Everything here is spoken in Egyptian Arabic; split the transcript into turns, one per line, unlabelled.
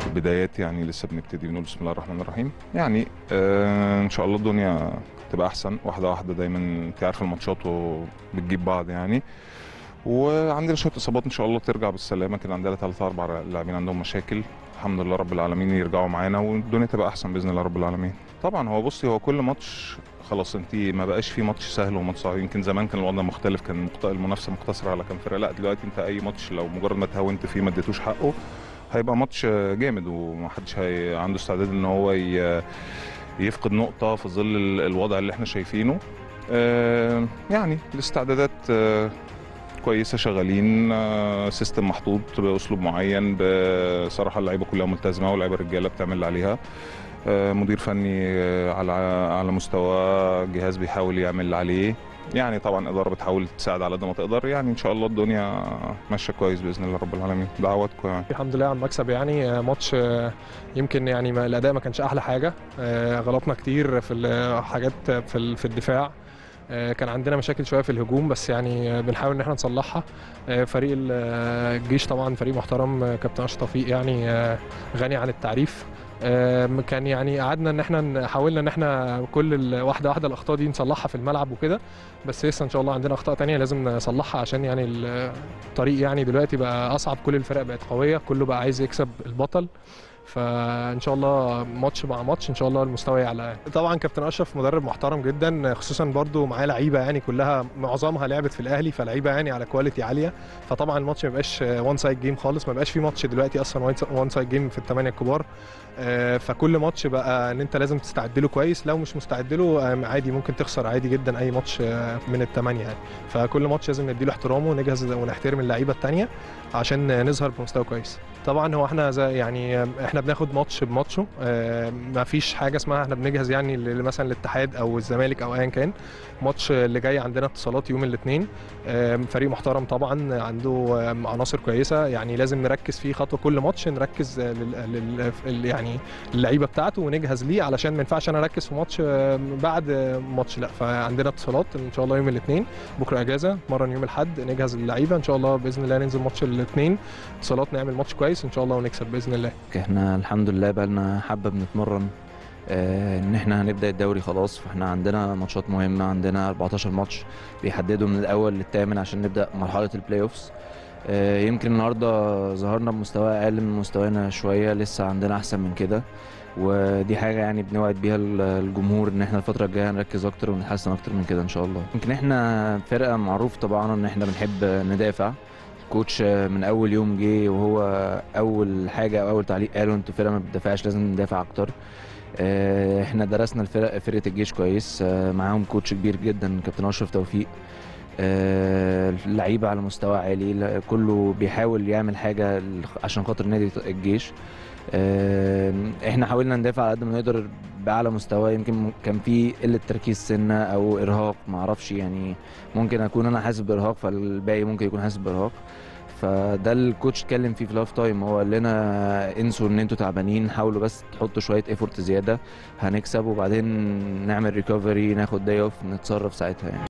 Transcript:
بدايات يعني لسه بنبتدي بنقول بسم الله الرحمن الرحيم يعني آه ان شاء الله الدنيا تبقى احسن واحده واحده دايما انت عارف الماتشات وبتجيب بعض يعني وعندنا شويه اصابات ان شاء الله ترجع بالسلامه كده عندنا ثلاثة اربع لاعبين عندهم مشاكل الحمد لله رب العالمين يرجعوا معانا والدنيا تبقى احسن باذن الله رب العالمين طبعا هو بصي هو كل ماتش خلاص انت ما بقاش في ماتش سهل وماتش صعب يمكن زمان كان الوضع مختلف كان مقت- المنافسه مقتصره على كام فرقه لا دلوقتي انت اي ماتش لو مجرد ما تهاونت فيه ما اديتوش حقه هيبقى ماتش جامد ومحدش هي عنده استعداد ان هو ي- يفقد نقطه في ظل ال- الوضع اللي احنا شايفينه آه، يعني الاستعدادات آه، كويسه شغالين آه، سيستم محطوط باسلوب معين بصراحه اللعيبه كلها ملتزمه واللعيبه الرجاله بتعمل اللي عليها آه، مدير فني آه، على على مستوى جهاز بيحاول يعمل اللي عليه يعني طبعا اداره بتحاول تساعد على قد ما تقدر يعني ان شاء الله الدنيا ماشيه كويس باذن الله رب العالمين دعواتكم يعني
الحمد لله على المكسب يعني آه، ماتش آه، يمكن يعني ما- الاداء ما كانش احلى حاجه آه، غلطنا كتير في الحاجات في ال- في الدفاع آه، كان عندنا مشاكل شويه في الهجوم بس يعني آه، بنحاول ان احنا نصلحها آه، فريق ال- آه، الجيش طبعا فريق محترم آه، كابتن اشرف توفيق يعني آه، غني عن التعريف آم، كان يعني قعدنا ان احنا ن- حاولنا ان احنا كل ال- واحده واحده الاخطاء دي نصلحها في الملعب وكده بس لسه ان شاء الله عندنا اخطاء تانية لازم نصلحها عشان يعني ال- الطريق يعني دلوقتي بقى اصعب كل الفرق بقت قويه كله بقى عايز يكسب البطل فان شاء الله ماتش مع ماتش ان شاء الله المستوى يعلى يعني. طبعا كابتن اشرف مدرب محترم جدا خصوصا برضو معاه لعيبه يعني كلها معظمها لعبت في الاهلي فلعيبه يعني على كواليتي عاليه فطبعا الماتش ما بقاش وان سايد جيم خالص ما بقاش في ماتش دلوقتي اصلا وان سايد جيم في الثمانيه الكبار آه، فكل ماتش بقى ان انت لازم تستعد له كويس لو مش مستعد له آه، عادي ممكن تخسر عادي جدا اي ماتش آه، من الثمانيه يعني فكل ماتش لازم نديله احترامه ونجهز ونحترم اللعيبه الثانيه عشان نظهر بمستوى كويس طبعا هو احنا زي يعني احنا بناخد ماتش بماتشه آه، ما فيش حاجه اسمها احنا بنجهز يعني ل- مثلا الاتحاد او الزمالك او ايا كان ماتش اللي جاي عندنا اتصالات يوم الاثنين فريق محترم طبعا عنده آم، عناصر كويسه يعني لازم نركز فيه خطوه كل ماتش نركز آه، لل لل- ال- يعني اللعيبه بتاعته ونجهز ليه علشان ما ينفعش انا اركز في ماتش آم، بعد آه، ماتش لا فعندنا اتصالات ان شاء الله يوم الاثنين بكره اجازه مرن يوم الاحد نجهز اللعيبه ان شاء الله باذن الله ننزل ماتش الاثنين اتصالات نعمل ماتش كويس ان شاء الله ونكسب باذن الله
احنا الحمد لله بقالنا حبة بنتمرن آه، ان احنا هنبدأ الدوري خلاص فاحنا عندنا ماتشات مهمة عندنا 14 ماتش بيحددوا من الاول للثامن عشان نبدأ مرحلة البلاي اوفس آه، يمكن النهارده ظهرنا بمستوى اقل من مستوانا شوية لسه عندنا احسن من كده ودي حاجة يعني بنوعد بيها ال- الجمهور ان احنا الفترة الجاية نركز اكتر ونتحسن اكتر من كده ان شاء الله يمكن احنا فرقة معروف طبعا ان احنا بنحب ندافع كوتش من اول يوم جه وهو اول حاجه او اول تعليق قاله انتوا فرقه ما بتدافعش لازم ندافع اكتر آه، احنا درسنا الفرق فرقه الجيش كويس آه، معاهم كوتش كبير جدا كابتن اشرف توفيق آه، اللعيبه على مستوى عالي لا- كله بيحاول يعمل حاجه ل- عشان خاطر نادي الجيش آه، احنا حاولنا ندافع على قد ما نقدر باعلى مستوى يمكن كان في قله تركيز سنه او ارهاق ما اعرفش يعني ممكن اكون انا حاسس بارهاق فالباقي ممكن يكون حاسس بارهاق فده الكوتش اتكلم فيه في الهاف تايم هو قال لنا انسوا ان انتوا تعبانين حاولوا بس تحطوا شويه ايفورت زياده هنكسب وبعدين نعمل ريكفري ناخد داي اوف نتصرف ساعتها يعني